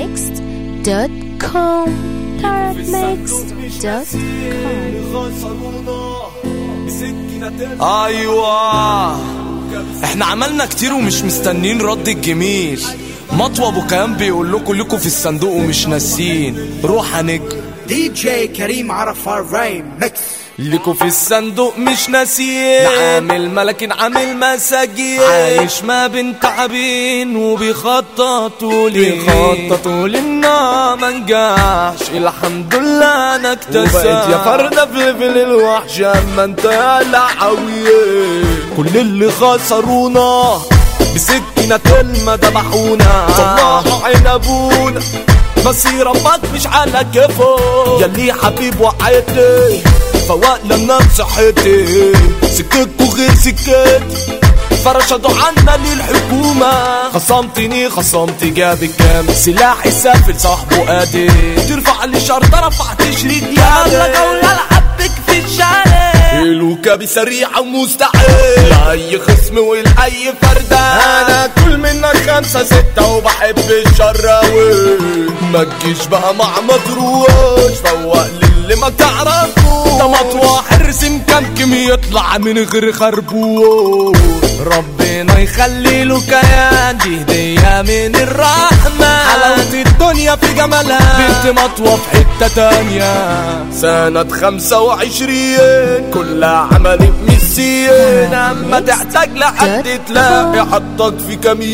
tarabmixed.com tarabmixed.com ايوه احنا عملنا كتير ومش مستنين رد الجميل مطوى ابو كيان بيقول لكم لكم في الصندوق ومش ناسين روح هنجم دي جي كريم عرفة رايم ميكس لكوا في الصندوق مش ناسيين عامل ملكن عامل مساجين عايش ما بين تعبين وبيخططوا لي بيخططوا لنا ما نجحش الحمد لله انا اكتسبت وبقيت يا فردة في ليفل الوحش اما انت يا لعوية كل اللي خسرونا بسكينة كلمة ذبحونا طلعوا عين ابونا بس ربك مش على كيفه يلي حبيب وعيتي فوق لما صحتي سكتكوا غير سكتي فرشدوا عنا للحكومة خصمتني خصمت جاب كام سلاحي سافل صاحبه قادر ترفع لي شرطة رفعت شريط يا جولة العبك في الشارع الوكابي سريعة ومستحيل لأي خصم ولأي فردة أنا كل منك خمسة ستة وبحب الشراوي ما تجيش بقى مع مطروش فوق للي ما تعرفوش ده مطوى حرسم كمكم يطلع من غير خربوش ربنا يخلي له كيان دي هدية من الرحمن حلاوة الدنيا في جمالها بنت مطوى في حتة تانية سنة خمسة وعشرين كلها عملت مسيين اما تحتاج لحد تلاقي حطك في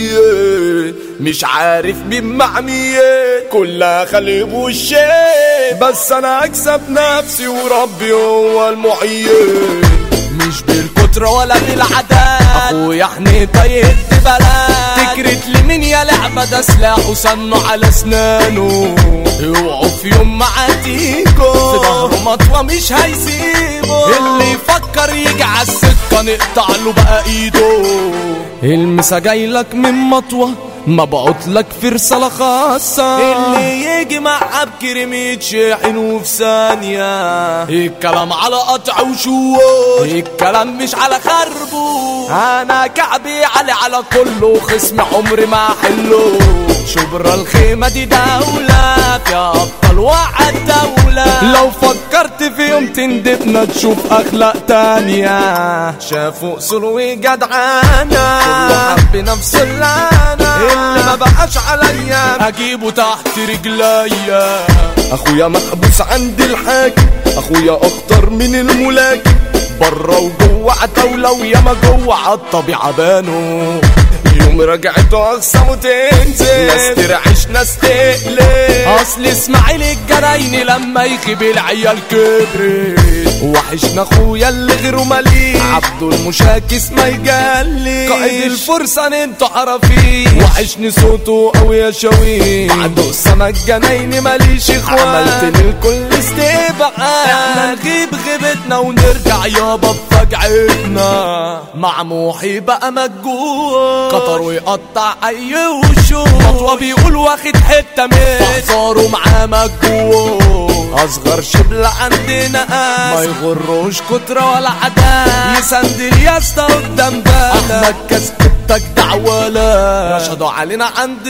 كمية مش عارف مين مع مين كلها خلي وشين بس انا اكسب نفسي وربي هو المعين مش بالكترة ولا بالعداد اخويا احنا طيب بلد تكرت لي مين يا لعبة ده سلاح وصنه على اسنانه اوعوا في يوم معاتيكو في ظهره مطوى مش هيسيبه اللي يفكر يجي على السكة نقطع له بقى ايده المسا جايلك من مطوى مبعوت لك في رسالة خاصة اللي يجي مع بكريم يتشحن وفي ثانية الكلام على قطع وشوش الكلام مش على خربو انا كعبي علي على كله خصم عمري ما حله شبرا الخيمة دي دولة فيها أبطال وعد دولة لو فكرت في يوم تندبنا تشوف أخلاق تانية شافوا أصول وجدعانة كله حب نفس اللي أنا اللي ما بقاش عليا أجيبه تحت رجليا أخويا محبوس عند الحاكم أخويا أخطر من الملاكم بره وجوه عتاولة وياما جوه عالطبيعة بانوا يوم رجعته اقسم وتنزل ناس ترعش ناس تقلق اصل اسماعيل الجرايني لما يخيب العيال كبرت وحشنا اخويا اللي غيره مليء عبده المشاكس ما يجلي قائد الفرسان انتوا عارفين وحشني صوته قوي يا شوي بعده سما الجنايني ماليش اخوان عملت للكل استبعاد احنا نغيب غيبتنا ونرجع يابا بفجعتنا مع موحي بقى مجهول قطر ويقطع اي وشوش مطوى بيقول واخد حته من احذاره معاه مجهول اصغر شبل عندنا ما يغروش كترة ولا عداء يسندل يا اسطى قدام ده احمد كسبتك دعوالة رشدوا علينا عند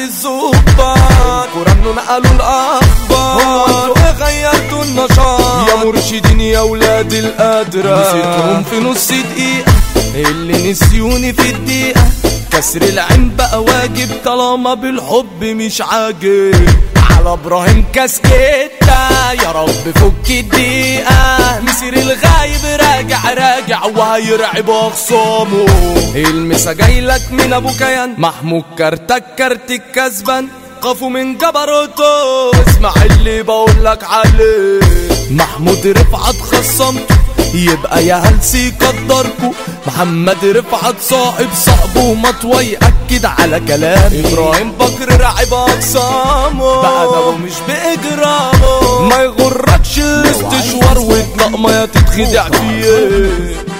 الزباط قرانه نقلوا الاخبار هو انتوا ايه غيرتوا النشاط يا مرشدين يا ولاد القادرة نسيتهم في نص دقيقة اللي نسيوني في الدقيقة كسر العين بقى واجب طالما بالحب مش عاجب على ابراهيم كاسكيتا يا رب فك الدقيقة مسير الغايب راجع راجع وهيرعب اخصامه المسا جايلك من ابو كيان محمود كارتك كارت الكسبان خافوا من جبروته اسمع اللي بقولك عليه محمود رفعت خصمته يبقى يا هلسي قدركو محمد رفعت صاحب صاحبه مطوى يأكد على كلام ابراهيم بكر راعب اقسامه بأدبه مش بإجرامه ما يغركش الاستشوار ويطلق ما تتخدع فيه